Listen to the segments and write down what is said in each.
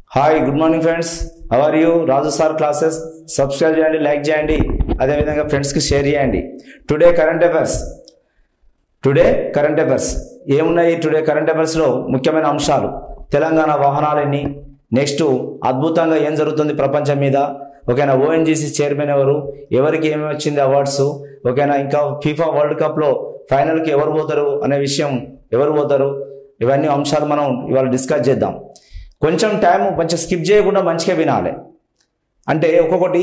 hi good morning friends our you Raju sir classes subscribe చేయండి like చేయండి అదేవిధంగా ఫ్రెండ్స్కి షేర్ చేయండి today current affairs today current affairs ఏమున్నాయి టుడే కరెంట్ అఫైర్స్లో ముఖ్యమైన అంశాలు తెలంగాణ వాహనాలన్నీ నెక్స్ట్ అద్భుతంగా ఏం జరుగుతుంది ప్రపంచం మీద ఓకేనా ఓఎన్జీసీ చైర్మన్ ఎవరు ఎవరికి ఏమి వచ్చింది అవార్డ్స్ ఓకేనా ఇంకా ఫీఫా వరల్డ్ కప్లో ఫైనల్కి ఎవరు పోతారు అనే విషయం ఎవరు పోతారు ఇవన్నీ అంశాలు మనం ఇవాళ డిస్కస్ చేద్దాం కొంచెం టైం కొంచెం స్కిప్ చేయకుండా మంచిగా వినాలి అంటే ఒక్కొక్కటి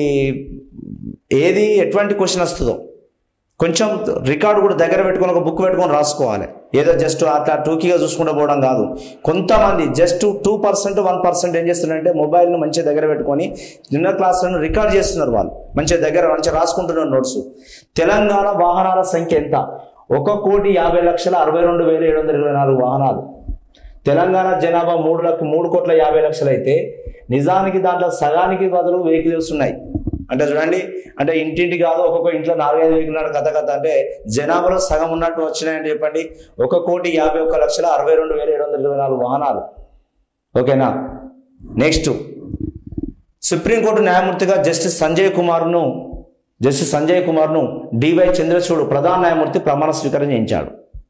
ఏది ఎటువంటి క్వశ్చన్ వస్తుందో కొంచెం రికార్డు కూడా దగ్గర పెట్టుకొని ఒక బుక్ పెట్టుకొని రాసుకోవాలి ఏదో జస్ట్ అట్లా టూకీగా చూసుకుంటూ పోవడం కాదు కొంతమంది just two percent one percent ఏం చేస్తున్నారంటే మొబైల్ను మంచిగా దగ్గర పెట్టుకొని నిన్న క్లాసులను రికార్డ్ చేస్తున్నారు వాళ్ళు మంచిగా దగ్గర మంచిగా రాసుకుంటున్నారు నోట్స్ తెలంగాణ వాహనాల సంఖ్య ఎంత ఒక కోటి యాభై లక్షల అరవై రెండు వేల ఏడు వందల ఇరవై నాలుగు వాహనాలు తెలంగాణ జనాభా మూడు లక్ష మూడు కోట్ల యాభై లక్షలు అయితే నిజానికి దాంట్లో సగానికి బదులు వెహికల్స్ ఉన్నాయి అంటే చూడండి అంటే ఇంటింటి కాదు ఒక్కొక్క ఇంట్లో నాలుగైదు వెహికల్ ఉన్నాడు కథ కథ అంటే జనాభాలో సగం ఉన్నట్టు వచ్చినాయని చెప్పండి ఒక కోటి యాభై ఒక్క లక్షల అరవై రెండు వేల ఏడు వందల ఇరవై నాలుగు వాహనాలు ఓకేనా నెక్స్ట్ సుప్రీంకోర్టు న్యాయమూర్తిగా జస్టిస్ సంజయ్ కుమార్ను జస్టిస్ సంజయ్ కుమార్ను డివై చంద్రచూడ్ ప్రధాన న్యాయమూర్తి ప్రమాణ స్వీకారం చేయించాడు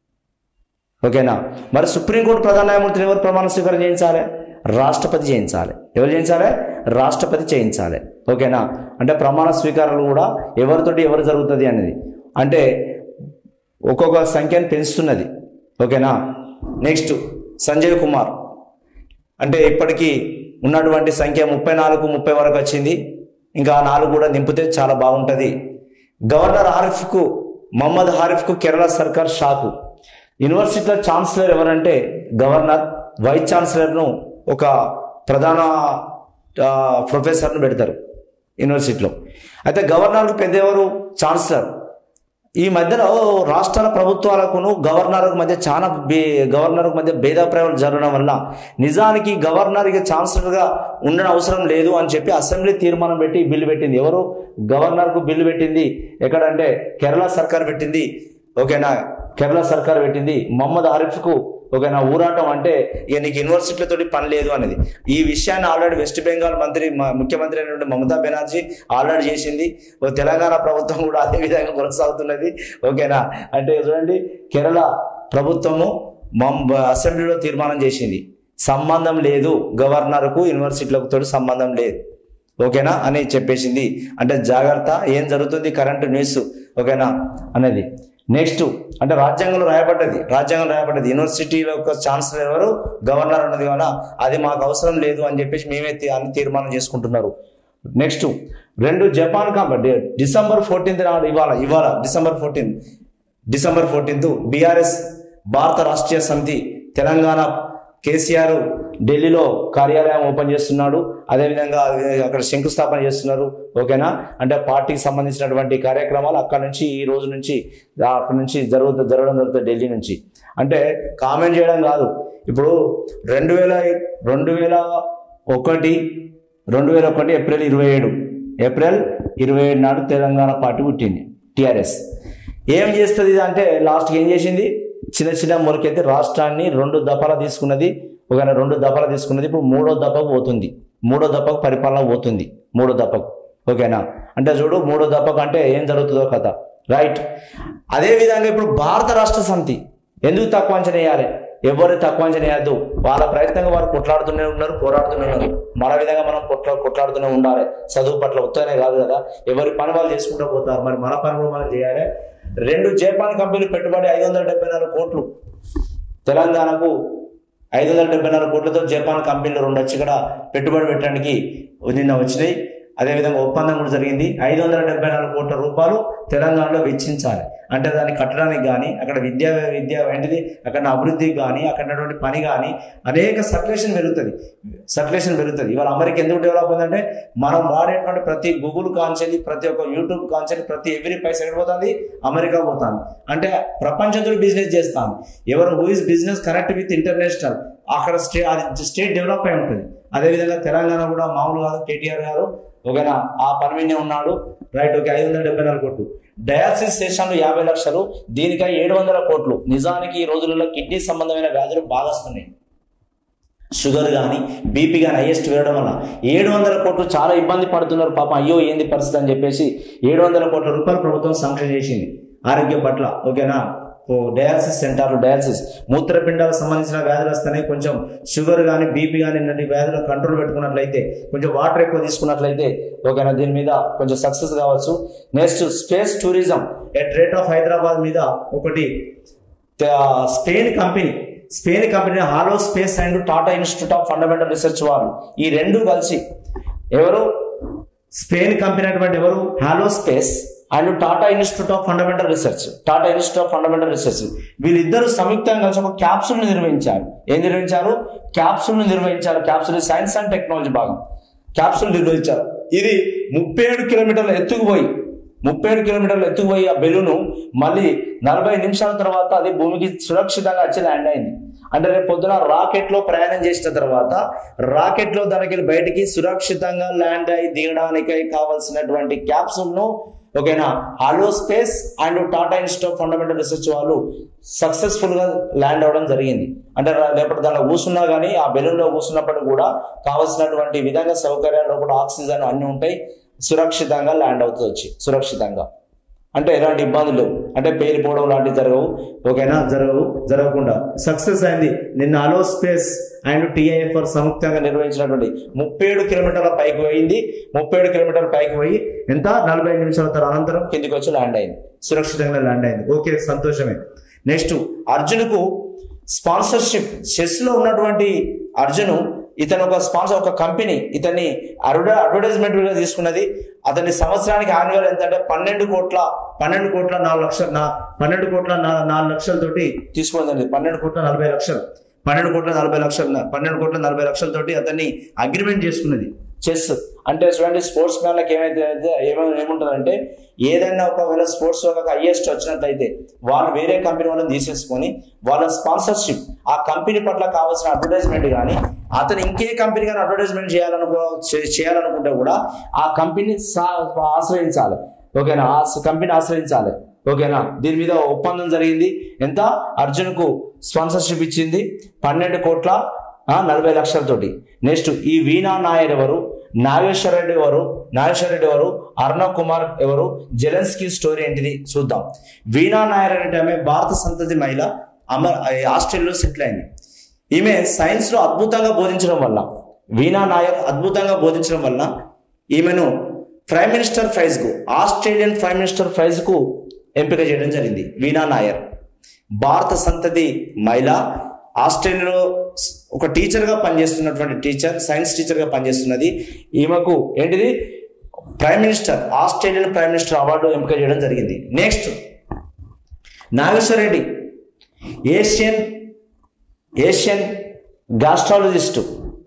ఓకేనా మరి సుప్రీంకోర్టు ప్రధాన న్యాయమూర్తిని ఎవరు ప్రమాణ స్వీకారం చేయించాలి రాష్ట్రపతి చేయించాలి ఎవరు చేయించాలి రాష్ట్రపతి చేయించాలి ఓకేనా అంటే ప్రమాణ స్వీకారాలు కూడా ఎవరితోటి ఎవరు జరుగుతుంది అనేది అంటే ఒక్కొక్క సంఖ్యను పెంచుతున్నది ఓకేనా నెక్స్ట్ సంజయ్ కుమార్ అంటే ఇప్పటికీ ఉన్నటువంటి సంఖ్య ముప్పై నాలుగు ముప్పై వరకు వచ్చింది ఇంకా ఆ నాలుగు కూడా నింపితే చాలా బాగుంటుంది గవర్నర్ హారిఫ్కు మహమ్మద్ హారిఫ్కు కేరళ సర్కార్ షాకు యూనివర్సిటీలో ఛాన్సలర్ ఎవరంటే గవర్నర్ వైస్ ఛాన్సలర్ను ఒక ప్రధాన ఆ, ప్రొఫెసర్ను పెడతారు యూనివర్సిటీలో అయితే గవర్నర్కు పెద్ద ఎవరు ఛాన్సలర్ ఈ మధ్యలో రాష్ట్రాల ప్రభుత్వాలకును గవర్నర్కు మధ్య చాలా బే గవర్నర్కు మధ్య భేదాభిప్రాయాలు జరగడం వల్ల నిజానికి గవర్నర్ ఇక ఛాన్సలర్గా ఉండడం అవసరం లేదు అని చెప్పి అసెంబ్లీ తీర్మానం పెట్టి బిల్లు పెట్టింది ఎవరు గవర్నర్కు బిల్లు పెట్టింది ఎక్కడంటే కేరళ సర్కార్ పెట్టింది ఓకేనా కేరళ సర్కార్ పెట్టింది మొహమ్మద్ ఆరిఫ్కు ఓకేనా ఊరాటం అంటే ఇక నీకు యూనివర్సిటీలతో పని లేదు అనేది ఈ విషయాన్ని ఆల్రెడీ వెస్ట్ బెంగాల్ మంత్రి మ- ముఖ్యమంత్రి అయినటువంటి మమతా బెనర్జీ ఆల్రెడీ చేసింది ఓ తెలంగాణ ప్రభుత్వం కూడా అదే విధంగా కొనసాగుతున్నది ఓకేనా అంటే చూడండి కేరళ ప్రభుత్వము మం- అసెంబ్లీలో తీర్మానం చేసింది సంబంధం లేదు గవర్నర్కు యూనివర్సిటీలకు తోటి సంబంధం లేదు ఓకేనా అని చెప్పేసింది అంటే జాగ్రత్త ఏం జరుగుతుంది కరెంటు న్యూస్ ఓకేనా అనేది నెక్స్ట్ అంటే రాజ్యాంగంలో రాయబడ్డది రాజ్యాంగంలో రాయబడ్డది యూనివర్సిటీలో యొక్క ఛాన్సలర్ ఎవరు గవర్నర్ అన్నది కావున అది మాకు అవసరం లేదు అని చెప్పేసి మేమే తీ- అని తీర్మానం చేసుకుంటున్నారు నెక్స్ట్ రెండు జపాన్ కాబట్టి డిసెంబర్ ఫోర్టీన్త్ నాడు ఇవాళ ఇవాళ December fourteenth December fourteenth BRS Bharat Rashtriya సమితి తెలంగాణ కేసీఆర్ ఢిల్లీలో కార్యాలయం ఓపెన్ చేస్తున్నాడు అదేవిధంగా అక్కడ శంకుస్థాపన చేస్తున్నారు ఓకేనా అంటే పార్టీకి సంబంధించినటువంటి కార్యక్రమాలు అక్కడ నుంచి ఈ రోజు నుంచి అక్కడ నుంచి జరుగుతూ జరగడం జరుగుతుంది ఢిల్లీ నుంచి అంటే కామెంట్ చేయడం కాదు ఇప్పుడు రెండు వేల రెండు వేల ఒకటి రెండు వేల ఒకటి ఏప్రిల్ ఇరవై ఏడు ఏప్రిల్ ఇరవై ఏడు నాడు తెలంగాణ పార్టీ పుట్టింది టిఆర్ఎస్ ఏం చేస్తుంది ఇది అంటే లాస్ట్కి ఏం చేసింది చిన్న చిన్న మొలకెత్తి రాష్ట్రాన్ని రెండు దఫాలు తీసుకున్నది ఒక రెండు దఫాలు తీసుకున్నది ఇప్పుడు మూడో దఫకు పోతుంది మూడో దఫకు పరిపాలన పోతుంది మూడో దఫకు ఓకేనా అంటే చూడు మూడో దఫకు అంటే ఏం జరుగుతుందో కథ రైట్ అదే విధంగా ఇప్పుడు భారత రాష్ట్ర సమితి ఎందుకు తక్కువ అంచనా వేయాలి ఎవరు తక్కువ అంచనా వేయద్దు వాళ్ళ ప్రయత్నంగా వారు కొట్లాడుతూనే ఉన్నారు పోరాడుతూనే ఉన్నారు మన విధంగా మనం కొట్లా కొట్లాడుతూనే ఉండాలి చదువు పట్ల ఉత్తనే కాదు కదా ఎవరి పని వాళ్ళు చేసుకుంటూ పోతారు మరి మన పని కూడా మనం చేయాలి రెండు జపాన్ కంపెనీలు పెట్టుబడి ఐదు వందల డెబ్బై నాలుగు కోట్లు తెలంగాణకు ఐదు వందల డెబ్బై నాలుగు కోట్లతో జపాన్ కంపెనీలు రెండు వచ్చి ఇక్కడ పెట్టుబడి పెట్టడానికి నిన్న వచ్చినాయి అదేవిధంగా ఒప్పందం కూడా జరిగింది ఐదు వందల డెబ్బై నాలుగు కోట్ల రూపాయలు తెలంగాణలో వెచ్చించాలి అంటే దాన్ని కట్టడానికి కానీ అక్కడ విద్యా విద్య ఏంటిది అక్కడ అభివృద్ధికి కానీ అక్కడ ఉన్నటువంటి పని కానీ అనేక సర్క్యులేషన్ పెరుగుతుంది సర్క్యులేషన్ పెరుగుతుంది ఇవాళ అమెరికా ఎందుకు డెవలప్ అయిందంటే మనం వాడేటువంటి ప్రతి గూగుల్ కాన్చెలి ప్రతి ఒక్క యూట్యూబ్ కాన్చెలి ప్రతి ఎవ్రీ పైసా ఎక్కడ పోతుంది అమెరికా పోతుంది అంటే ప్రపంచంతో బిజినెస్ చేస్తాను ఎవరు who is business connect with international అక్కడ స్టే అది స్టేట్ డెవలప్ అయి ఉంటుంది అదేవిధంగా తెలంగాణ కూడా మామూలు కాదు కేటీఆర్ గారు ఓకేనా ఆ పని మీదనే ఉన్నాడు రైట్ ఓకే ఐదు వందల డెబ్బై నాలుగు కోట్లు డయాలసిస్ సెషన్లు యాభై లక్షలు దీనికై ఏడు వందల కోట్లు నిజానికి ఈ రోజులలో కిడ్నీ సంబంధమైన వ్యాధులు బాగా వస్తున్నాయి షుగర్ కానీ బీపీ కానీ హైయెస్ట్ వేయడం వల్ల ఏడు వందల కోట్లు చాలా ఇబ్బంది పడుతున్నారు పాపం అయ్యో ఏంది పరిస్థితి అని చెప్పేసి ఏడు వందల కోట్ల రూపాయలు ప్రభుత్వం శాంక్షన్ చేసింది ఆరోగ్యం పట్ల ఓకేనా ఓ డయాలసిస్ సెంటర్లు డయాలసిస్ మూత్రపిండాలకు సంబంధించిన వ్యాధులు వస్తేనే కొంచెం షుగర్ కానీ బీపీ కానీ ఇలాంటి వ్యాధులను కంట్రోల్ పెట్టుకున్నట్లయితే కొంచెం వాటర్ ఎక్కువ తీసుకున్నట్లయితే ఓకేనా దీని మీద కొంచెం సక్సెస్ కావచ్చు next space tourism at rate of Hyderabad మీద ఒకటి త- Spain company Spain company Halo Space and Tata Institute of Fundamental Research వారు ఈ రెండు కలిసి ఎవరు స్పెయిన్ కంపెనీ అటువంటి ఎవరు Halo Space and Tata Institute of Fundamental Research Tata Institute of Fundamental Research వీళ్ళిద్దరూ సంయుక్తంగా కలిసి ఒక క్యాప్సూల్ నిర్వహించారు ఏం నిర్వహించారు క్యాప్సూల్ నిర్వహించారు క్యాప్సూల్ సైన్స్ అండ్ టెక్నాలజీ భాగం క్యాప్సూల్ నిర్వహించారు ఇది ముప్పై ఏడు కిలోమీటర్ల ఎత్తుకు పోయి ముప్పై ఏడు కిలోమీటర్ల ఎత్తుకు పోయి ఆ బెలూను మళ్ళీ నలభై నిమిషాల తర్వాత అది భూమికి సురక్షితంగా వచ్చి ల్యాండ్ అయింది అంటే రేపు పొద్దున రాకెట్ లో ప్రయాణం చేసిన తర్వాత రాకెట్ లో దానికి బయటికి సురక్షితంగా ల్యాండ్ అయి దిగడానికై కావాల్సినటువంటి క్యాప్సూల్ ను ఓకేనా Halo Space and Tata Institute of Fundamental Research వాళ్ళు సక్సెస్ఫుల్ గా ల్యాండ్ అవ్వడం జరిగింది అంటే రా- రేపటి దాంట్లో కూర్చున్నా కానీ ఆ బెలూన్ లో కూర్చున్నప్పుడు కూడా కావాల్సినటువంటి విధంగా సౌకర్యాలు లోపల ఆక్సిజన్ అన్ని ఉంటాయి సురక్షితంగా ల్యాండ్ అవుతుంది వచ్చి సురక్షితంగా అంటే ఎలాంటి ఇబ్బందులు లేవు అంటే పేలిపోవడం లాంటివి జరగవు ఓకేనా జరగవు జరగకుండా సక్సెస్ అయింది నిన్న అలో స్పేస్ అండ్ టిఐఎఫ్ఆర్ సంయుక్తంగా నిర్వహించినటువంటి ముప్పై ఏడు కిలోమీటర్ల పైకి పోయింది ముప్పై ఏడు కిలోమీటర్ల పైకి పోయి ఎంత నలభై నిమిషాల తర్వాత అనంతరం కిందికి వచ్చి ల్యాండ్ అయింది సురక్షితంగా ల్యాండ్ అయింది ఓకే సంతోషమే నెక్స్ట్ అర్జున్కు స్పాన్సర్షిప్ చెస్ లో ఉన్నటువంటి అర్జున్ ఇతను ఒక స్పాన్సర్ ఒక కంపెనీ ఇతన్ని అడ్వర్టై అడ్వర్టైజ్మెంట్ గా తీసుకున్నది అతని సంవత్సరానికి యాన్యువల్ ఎంత అంటే పన్నెండు కోట్ల పన్నెండు కోట్ల నాలుగు లక్షల నా పన్నెండు కోట్ల నా- నాలుగు లక్షలతోటి తీసుకున్నది పన్నెండు కోట్ల నలభై లక్షలు పన్నెండు కోట్ల నలభై లక్షలు పన్నెండు కోట్ల నలభై లక్షలతోటి అతన్ని అగ్రిమెంట్ చేసుకున్నది చెస్ అంటే చూడండి స్పోర్ట్స్ మ్యాన్లకు ఏమైతే అయితే ఏమైనా ఏముంటుందంటే ఏదైనా ఒకవేళ స్పోర్ట్స్ ఒక హైయెస్ట్ వచ్చినట్లయితే వాళ్ళు వేరే కంపెనీ వాళ్ళని తీసేసుకొని వాళ్ళ స్పాన్సర్షిప్ ఆ కంపెనీ పట్ల కావాల్సిన అడ్వర్టైజ్మెంట్ కానీ అతను ఇంకే కంపెనీ కానీ అడ్వర్టైజ్మెంట్ చేయాలనుకో చే- చేయాలనుకుంటే కూడా ఆ కంపెనీ సా- ఆశ్రయించాలి ఓకేనా ఆ కంపెనీ ఆశ్రయించాలి ఓకేనా దీని మీద ఒప్పందం జరిగింది ఎంత అర్జున్కు స్పాన్సర్షిప్ ఇచ్చింది పన్నెండు కోట్ల ఆ, నలభై లక్షలతోటి నెక్స్ట్ ఈ వీణా నాయర్ ఎవరు నాగేశ్వర రెడ్డి ఎవరు నాగేశ్వర రెడ్డి ఎవరు అర్ణవ్ కుమార్ ఎవరు జెలెన్స్కీ స్టోరీ ఏంటిది చూద్దాం వీణా నాయర్ అంటే ఆమె భారత సంతతి మహిళ అమర్ ఆస్ట్రేలియాలో సెటిల్ అయింది ఈమె సైన్స్ లో అద్భుతంగా బోధించడం వల్ల వీణా నాయర్ అద్భుతంగా బోధించడం వల్ల ఈమెను ప్రైమ్ మినిస్టర్ ప్రైజ్ కు ఆస్ట్రేలియన్ ప్రైమ్ మినిస్టర్ ప్రైజ్ కు ఎంపిక చేయడం జరిగింది వీణా నాయర్ భారత సంతతి మహిళ ఆస్ట్రేలియాలో ఒక టీచర్గా పనిచేస్తున్నటువంటి టీచర్ సైన్స్ టీచర్గా పనిచేస్తున్నది ఈమెకు ఏంటిది prime minister Australian prime minister award ఎంపిక చేయడం జరిగింది next Nageshwara Reddy Asian Asian gastrologist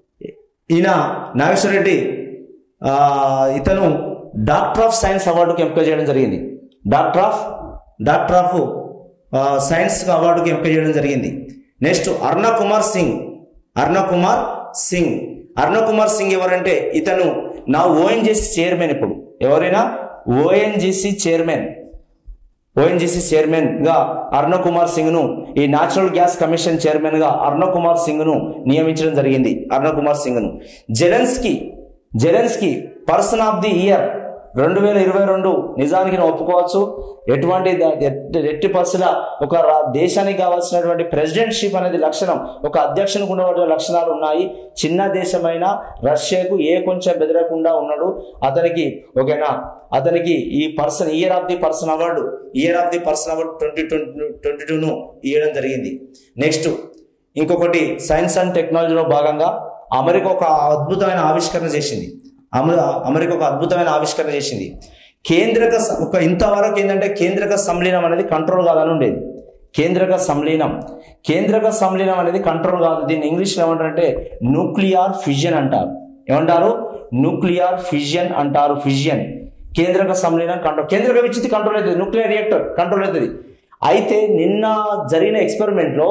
ఈయన నాగేశ్వర రెడ్డి ఆ, ఇతను డాక్టర్ ఆఫ్ సైన్స్ అవార్డుకి ఎంపిక చేయడం జరిగింది డాక్టర్ ఆఫ్ డాక్టర్ ఆఫ్ ఆ, సైన్స్ అవార్డుకి ఎంపిక చేయడం జరిగింది నెక్స్ట్ అరుణ కుమార్ సింగ్ అరుణ కుమార్ సింగ్ అరుణ కుమార్ సింగ్ ఎవరంటే ఇతను నా ఓఎన్జీసీ చైర్మన్ ఇప్పుడు ఎవరైనా ఓఎన్జీసీ చైర్మన్ ఓఎన్జీసీ చైర్మన్ గా అరుణ కుమార్ సింగ్ ను ఈ నేచురల్ గ్యాస్ కమిషన్ చైర్మన్ గా అరుణ కుమార్ సింగ్ ను నియమించడం జరిగింది అరుణ కుమార్ సింగ్ ను Zelensky Zelensky person of the year రెండు వేల ఇరవై రెండు నిజానికి నేను ఒప్పుకోవచ్చు ఎటువంటి ద- ఎట్- ఎట్టి పరిస్థితుల ఒక రా- దేశానికి కావాల్సినటువంటి ప్రెసిడెంట్షిప్ అనేది లక్షణం ఒక అధ్యక్షునికి ఉన్నటువంటి లక్షణాలు ఉన్నాయి చిన్న దేశమైన రష్యాకు ఏ కొంచెం బెదరకుండా ఉన్నాడు అతనికి ఓకేనా అతనికి ఈ person year of the person award year of the person award twenty twenty twenty టూను ఇవ్వడం జరిగింది నెక్స్ట్ ఇంకొకటి సైన్స్ అండ్ టెక్నాలజీలో భాగంగా అమెరికా ఒక అద్భుతమైన ఆవిష్కరణ చేసింది అమె- అమెరికా ఒక అద్భుతమైన ఆవిష్కరణ చేసింది కేంద్రక స- ఒక ఇంతవరకు ఏంటంటే కేంద్రక సంలీనం అనేది కంట్రోల్ కాదని ఉండేది కేంద్రక సంలీనం కేంద్రక సంలీనం అనేది కంట్రోల్ కాదు దీన్ని ఇంగ్లీష్లో ఏమంటారంటే న్యూక్లియర్ ఫిజన్ అంటారు ఏమంటారు న్యూక్లియర్ ఫిజన్ అంటారు ఫిజన్ కేంద్రక సంలీనం కంట్రోల్ కేంద్రక విచ్చితి కంట్రోల్ అవుతుంది న్యూక్లియర్ రియాక్టర్ కంట్రోల్ అవుతుంది అయితే నిన్న జరిగిన ఎక్స్పెరిమెంట్ లో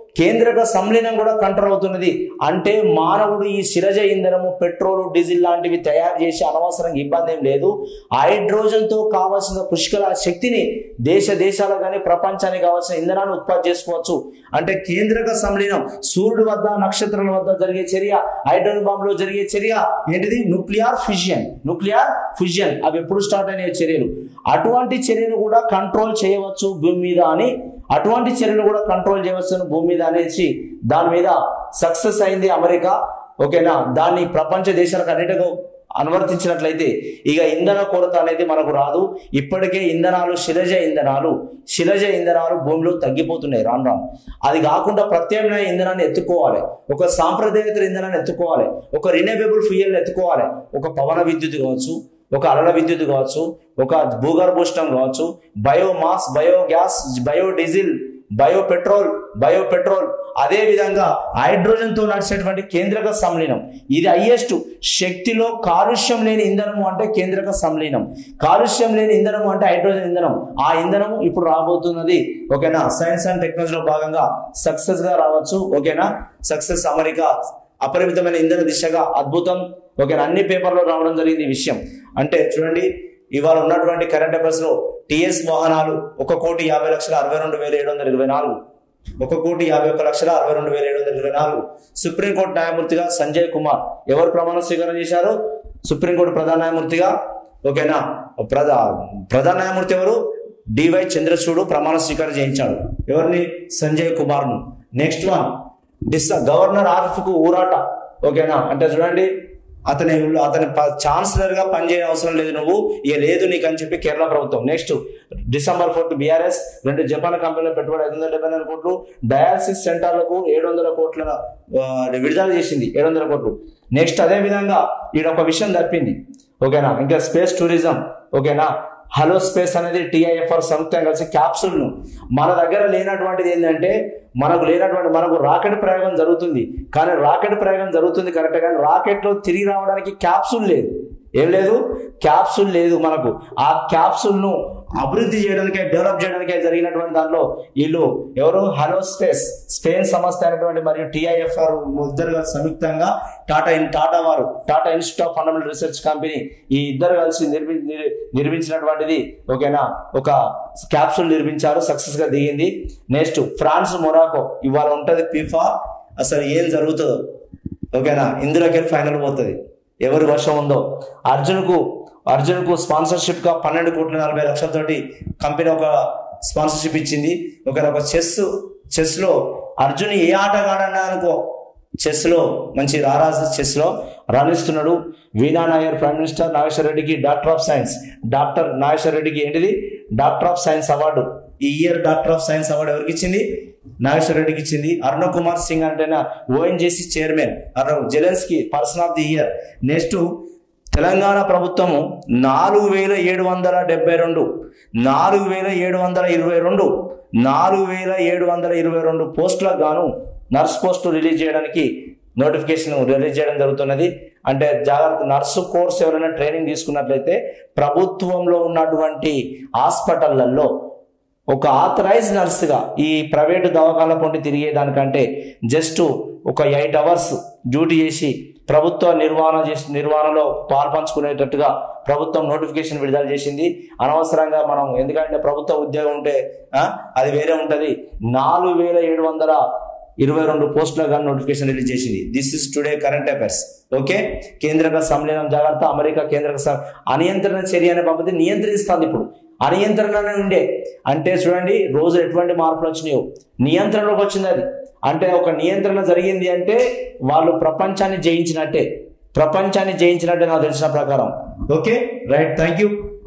కేంద్రక సంలీనం కూడా కంట్రోల్ అవుతున్నది అంటే మానవుడు ఈ శిరజ ఇంధనము పెట్రోల్ డీజిల్ లాంటివి తయారు చేసి అనవసరంగా ఇబ్బంది ఏం లేదు హైడ్రోజన్తో కావాల్సిన పుష్కల శక్తిని దేశ దేశాలు కానీ ప్రపంచానికి కావాల్సిన ఇంధనాన్ని ఉత్పత్తి చేసుకోవచ్చు అంటే కేంద్రక సంలీనం సూర్యుడు వద్ద నక్షత్రాల వద్ద జరిగే చర్య హైడ్రోజన్ బాంబులో జరిగే చర్య ఏంటిది న్యూక్లియర్ ఫిజియన్ న్యూక్లియర్ ఫిజియన్ అవి ఎప్పుడు స్టార్ట్ అయిన చర్యలు అటువంటి చర్యను కూడా కంట్రోల్ చేయవచ్చు భూమి మీద అని అటువంటి చర్యలు కూడా కంట్రోల్ చేయవచ్చు భూమి మీద అనేసి దాని మీద సక్సెస్ అయింది అమెరికా ఓకేనా దాన్ని ప్రపంచ దేశాలకు అన్నిటికీ అనువర్తించినట్లయితే ఇక ఇంధన కొరత అనేది మనకు రాదు ఇప్పటికే ఇంధనాలు శిలజ ఇంధనాలు శిలజ ఇంధనాలు భూమిలో తగ్గిపోతున్నాయి రాను రాను అది కాకుండా ప్రత్యామ్నాయ ఇంధనాన్ని ఎత్తుకోవాలి ఒక సాంప్రదాయేతర ఇంధనాన్ని ఎత్తుకోవాలి ఒక రినైవబుల్ ఫ్యూయల్ని ఎత్తుకోవాలి ఒక పవన విద్యుత్ కావచ్చు ఒక అలల విద్యుత్ కావచ్చు ఒక భూగర్భోష్ణం కావచ్చు biomass biogas biodiesel bio petrol bio petrol అదే విధంగా హైడ్రోజన్ తో నడిచేటువంటి కేంద్రక సంలీనం ఇది హైయెస్ట్ శక్తిలో కాలుష్యం లేని ఇంధనము అంటే కేంద్రక సంలీనం కాలుష్యం లేని ఇంధనము అంటే హైడ్రోజన్ ఇంధనం ఆ ఇంధనము ఇప్పుడు రాబోతున్నది ఓకేనా సైన్స్ అండ్ టెక్నాలజీలో భాగంగా సక్సెస్ గా రావచ్చు ఓకేనా సక్సెస్ అమెరికా అపరిమితమైన ఇంధన దిశగా అద్భుతం ఓకేనా అన్ని పేపర్లో రావడం జరిగింది ఈ విషయం అంటే చూడండి ఇవాళ ఉన్నటువంటి కరెంట్ అఫైర్స్ లో టిఎస్ వాహనాలు ఒక కోటి యాభై లక్షల అరవై రెండు వేల ఏడు వందల ఇరవై నాలుగు ఒక కోటి యాభై ఒక్క లక్షల అరవై రెండు వేల ఏడు వందల ఇరవై నాలుగు సుప్రీంకోర్టు న్యాయమూర్తిగా సంజయ్ కుమార్ ఎవరు ప్రమాణ స్వీకారం చేశారు సుప్రీంకోర్టు ప్రధాన న్యాయమూర్తిగా ఓకేనా ప్రధా ప్రధాన న్యాయమూర్తి ఎవరు డివై చంద్రచూడు ప్రమాణ స్వీకారం చేయించాడు ఎవరిని సంజయ్ కుమార్ను next one this governor Arif కు ఊరాట ఓకేనా అంటే చూడండి అతని అతని ఛాన్సలర్ గా పనిచేయ అవసరం లేదు నువ్వు ఇక లేదు నీకు అని చెప్పి కేరళ ప్రభుత్వం నెక్స్ట్ డిసెంబర్ ఫోర్త్ బీఆర్ఎస్ రెండు జపాన్ కంపెనీల పెట్టుబడి ఐదు వందల డెబ్బై నాలుగు కోట్లు డయాలసిస్ సెంటర్లకు ఏడు వందల కోట్ల ఆ, విడుదల చేసింది ఏడు వందల కోట్లు నెక్స్ట్ అదే విధంగా ఈడ ఒక విషయం తప్పింది ఓకేనా ఇంకా స్పేస్ టూరిజం ఓకేనా హలో స్పేస్ అనేది టిఐఎఫ్ఆర్ సంయుక్తంగా కలిసి క్యాప్సూల్ ను మన దగ్గర లేనటువంటిది ఏంటంటే మనకు లేనటువంటి మనకు రాకెట్ ప్రయోగం జరుగుతుంది కానీ రాకెట్ ప్రయోగం జరుగుతుంది కరెక్ట్ కానీ రాకెట్ లో తిరిగి రావడానికి క్యాప్సూల్ లేదు ఏం లేదు క్యాప్సూల్ లేదు మనకు ఆ క్యాప్సూల్ ను అభివృద్ధి చేయడానికే డెవలప్ చేయడానికే జరిగినటువంటి దాంట్లో వీళ్ళు ఎవరు హలో స్పేస్ స్పెయిన్ సంస్థ అయినటువంటి మరియు టిఐఎఫ్ఆర్ ఇద్దరు కలిసి సంయుక్తంగా టాటా ఇన్ టాటా వారు Tata Institute of Fundamental Research company ఈ ఇద్దరు కలిసి నిర్మి నిర్- నిర్మించినటువంటిది ఓకేనా ఒక క్యాప్సూల్ నిర్మించారు సక్సెస్ గా దిగింది నెక్స్ట్ ఫ్రాన్స్ మొరాకో ఇవాళ ఉంటది ఫిఫా అసలు ఏం జరుగుతుందో ఓకేనా ఇందులోకి ఫైనల్ పోతుంది ఎవరి వర్షం ఉందో అర్జున్కు అర్జున్కు స్పాన్సర్షిప్ గా పన్నెండు కోట్ల నలభై లక్షలతోటి కంపెనీ ఒక స్పాన్సర్షిప్ ఇచ్చింది ఒక ఒక చెస్ చెస్ లో అర్జున్ ఏ ఆటగాడన్నా అనుకో చెస్ లో మంచి రారాజు చెస్ లో రాణిస్తున్నాడు వీణా నాయర్ ప్రైమ్ మినిస్టర్ నాగేశ్వర రెడ్డికి doctor of science doctor Nageshwara రెడ్డికి ఏంటిది డాక్టర్ ఆఫ్ సైన్స్ అవార్డు ఈ year doctor of science award ఎవరికి ఇచ్చింది నాగేశ్వర రెడ్డికి ఇచ్చింది అరుణ కుమార్ సింగ్ అంటేనా ONGC chairman Arun Zelensky person of the year next Telangana ప్రభుత్వము నాలుగు వేల ఏడు వందల డెబ్బై రెండు నాలుగు వేల ఏడు వందల ఇరవై రెండు నాలుగు వేల ఏడు వందల ఇరవై రెండు పోస్టులకు గాను నర్స్ పోస్టు రిలీజ్ చేయడానికి నోటిఫికేషన్ రిలీజ్ చేయడం జరుగుతున్నది అంటే జాగ్రత్త నర్సు కోర్స్ ఎవరైనా ట్రైనింగ్ తీసుకున్నట్లయితే ప్రభుత్వంలో ఉన్నటువంటి హాస్పిటళ్లలో ఒక ఆథరైజ్ నర్సుగా ఈ ప్రైవేటు దవాఖాన పొంటి తిరిగేదానికంటే జస్ట్ ఒక ఎయిట్ అవర్స్ డ్యూటీ చేసి ప్రభుత్వ నిర్వహణ చేసి నిర్వహణలో పాల్పంచుకునేటట్టుగా ప్రభుత్వం నోటిఫికేషన్ విడుదల చేసింది అనవసరంగా మనం ఎందుకంటే ప్రభుత్వ ఉద్యోగం ఉంటే ఆ, అది వేరే ఉంటది నాలుగు వేల ఏడు వందల ఇరవై రెండు పోస్టులుగా నోటిఫికేషన్ రిలీజ్ చేసింది this is today current affairs okay కేంద్రక సంలీనం జాగ్రత్త అమెరికా కేంద్రక సం- అనియంత్రణ చర్య అనే పద్ధతి నియంత్రిస్తుంది ఇప్పుడు అనియంత్రణ ఉండే అంటే చూడండి రోజు ఎటువంటి మార్పులు వచ్చినాయో నియంత్రణలోకి వచ్చింది అది అంటే ఒక నియంత్రణ జరిగింది అంటే వాళ్ళు ప్రపంచాన్ని జయించినట్టే ప్రపంచాన్ని జయించినట్టే నాకు తెలిసిన ప్రకారం ఓకే రైట్ థ్యాంక్ యూ